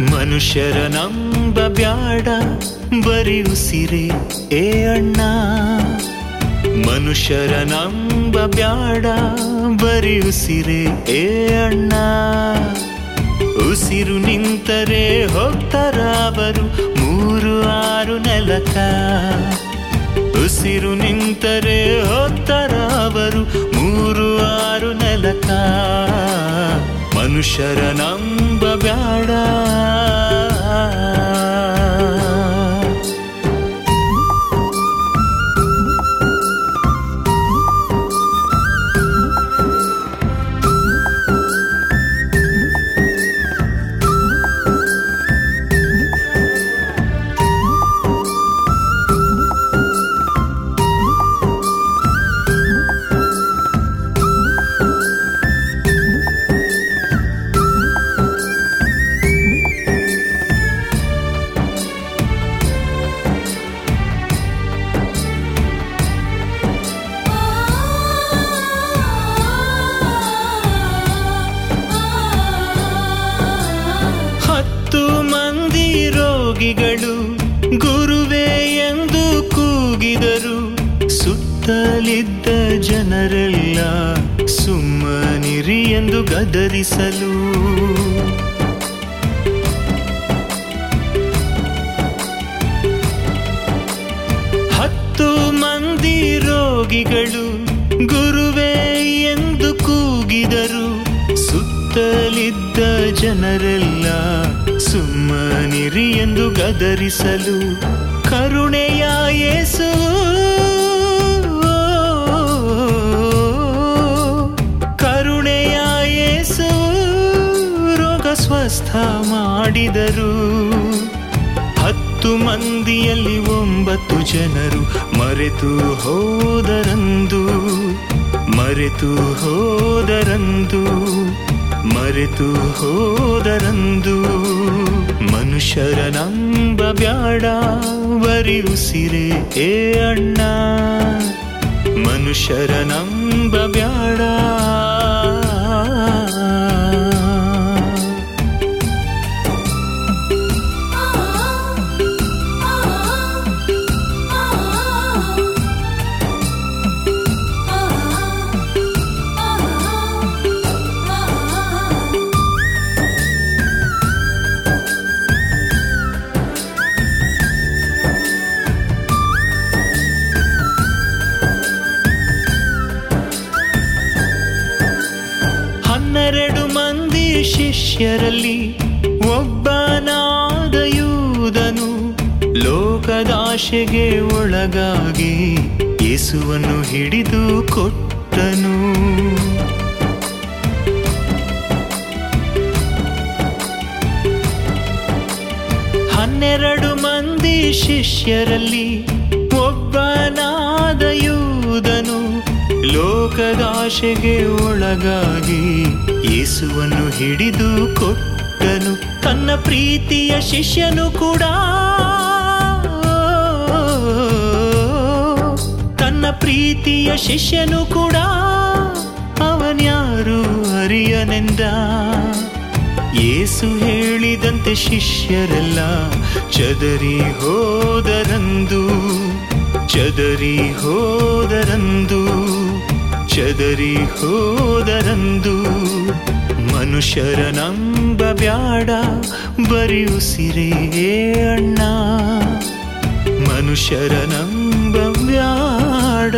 ಮನುಷ್ಯರ ನಂಬ ಬ್ಯಾಡ ಬರಿ ಉಸಿರೆ ಏ ಅಣ್ಣ ಮನುಷ್ಯರ ನಂಬ ಬ್ಯಾಡ ಬರಿ ಉಸಿರೆ ಏ ಅಣ್ಣ ಉಸಿರು ನಿಂತರೆ ಹೋಗ್ತಾರ ಅವರು ಮೂರು ಆರು ನೆಲಕ ಉಸಿರು ನಿಂತರೆ ಹೋಗ್ತಾರ ಅವರು ಮೂರು ಆರು ನೆಲಕ ಮನುಷ್ಯರ ನಂಬ ಬ್ಯಾಡ ಹತ್ತು ಮಂದಿ ರೋಗಿಗಳು ಗುರುವೇ ಎಂದು ಕೂಗಿದರು ಸುತ್ತಲಿದ್ದ ಜನರೆಲ್ಲ ಸುಮ್ಮನಿರಿ ಎಂದು ಗದರಿಸಲು ಹತ್ತು ಮಂದಿ ರೋಗಿಗಳು ಗುರುವೇ ಎಂದು ಕೂಗಿದರು ಸುತ್ತಲಿದ್ದ ಜನರೆಲ್ಲ ಸುಮ್ಮನಿರಿ ಎಂದು ಗದರಿಸಲು ಕರುಣೆಯ ಯೇಸು ಕರುಣೆಯ ಯೇಸು ರೋಗ ಸ್ವಸ್ಥ ಮಾಡಿದರು ಹತ್ತು ಮಂದಿಯಲ್ಲಿ ಒಂಬತ್ತು ಜನರು ಮರೆತು ಹೋದರಂದು ಮರೆತು ಹೋದರಂದು ಮರೆತು ಹೋದರಂದು ಮನುಷ್ಯರ ನಂಬ ಬ್ಯಾಡ ಬರಿ ಉಸಿರೆ ಏ ಅಣ್ಣ ಮನುಷ್ಯರ ನಂಬ ಬ್ಯಾಡ ಹನ್ನೆರಡು ಮಂದಿ ಶಿಷ್ಯರಲ್ಲಿ ಒಬ್ಬನಾದ ಯೂದನು ಲೋಕದಾಶೆಗೆ ಒಳಗಾಗಿ ಯೇಸುವನ್ನು ಹಿಡಿದು ಕೊಟ್ಟನು ಹನ್ನೆರಡು ಮಂದಿ ಶಿಷ್ಯರಲ್ಲಿ ಒಬ್ಬನಾದ ಯೂದನು ಲೋಕದಾಶೆಗೆ ಒಳಗಾಗಿ ಯೇಸುವನ್ನು ಹಿಡಿದು ಕೊಟ್ಟನು ತನ್ನ ಪ್ರೀತಿಯ ಶಿಷ್ಯನು ಕೂಡ ತನ್ನ ಪ್ರೀತಿಯ ಶಿಷ್ಯನು ಕೂಡ ಅವನ್ಯಾರು ಅರಿಯನೆಂದ ಯೇಸು ಹೇಳಿದಂತೆ ಶಿಷ್ಯರೆಲ್ಲ ಚದರಿ ಹೋದರಂದು ಚದರಿ ಹೋದರಂದು ಚದರಿ ಹೋದರಂದು ಮನುಷ್ಯರ ನಂಬ ಬ್ಯಾಡ ಬರಿ ಉಸಿರೇ ಅಣ್ಣ ಮನುಷ್ಯರ ನಂಬ ಬ್ಯಾಡ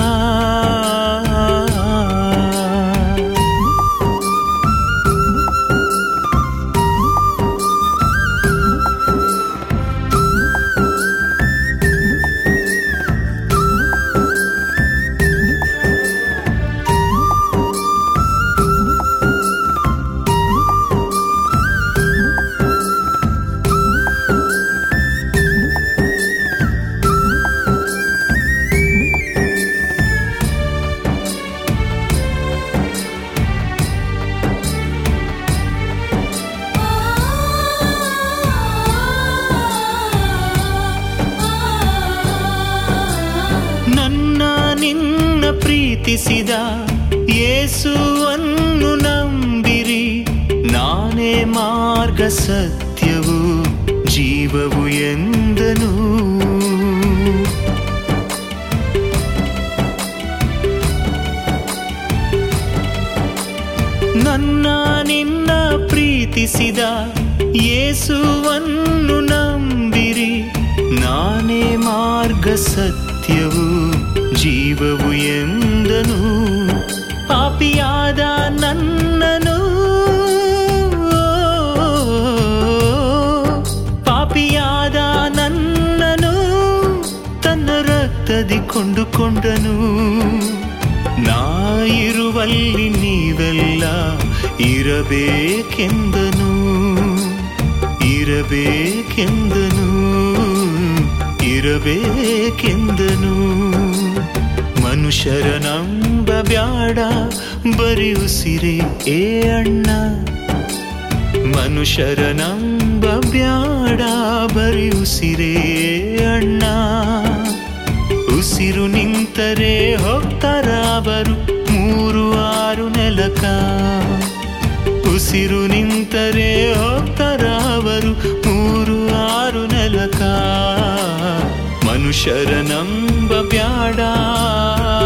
ನನ್ನ ನಿನ್ನ ಪ್ರೀತಿಸಿದ ಯೇಸುವನ್ನು ನಂಬಿರಿ ನಾನೇ ಮಾರ್ಗ ಸತ್ಯ ಸತ್ಯವು ಜೀವವು ಎಂದನು ನನ್ನ ನಿನ್ನ ಪ್ರೀತಿಸಿದ ಯೇಸುವನ್ನು ನಂಬಿರಿ ನಾನೇ ಮಾರ್ಗ ಸತ್ಯವು ಜೀವವು ಎಂದನು ಪಾಪಿಯಾದ ನನ್ನನು ಪಾಪಿಯಾದ ನನ್ನನು ತನ್ನ ರಕ್ತದಿ ಕೊಂಡುಕೊಂಡನು ನಾ ಇರುವಲ್ಲಿ ನೀವೆಲ್ಲ ಇರಬೇಕೆಂದನು ಇರಬೇಕೆಂದನು ಇರಬೇಕೆಂದನು ಮನುಷ್ಯರ ನಂಬ ಬ್ಯಾಡ ಬರಿ ಉಸಿರೇ ಏ ಅಣ್ಣ ಮನುಷ್ಯರ ನಂಬ ಬ್ಯಾಡ ಬರಿ ಉಸಿರೇ ಅಣ್ಣ ಉಸಿರು ನಿಂತರೆ ಹೋಗ್ತಾರ ಅವರು ಮೂರು ಆರು ನೆಲಕ ಉಸಿರು ನಿಂತರೆ ಹೋಗ್ತಾರ ಅವರು ಮೂರು ಆರು ನೆಲಕ ಮನುಷ್ಯರ ನಂಬ ಬ್ಯಾಡ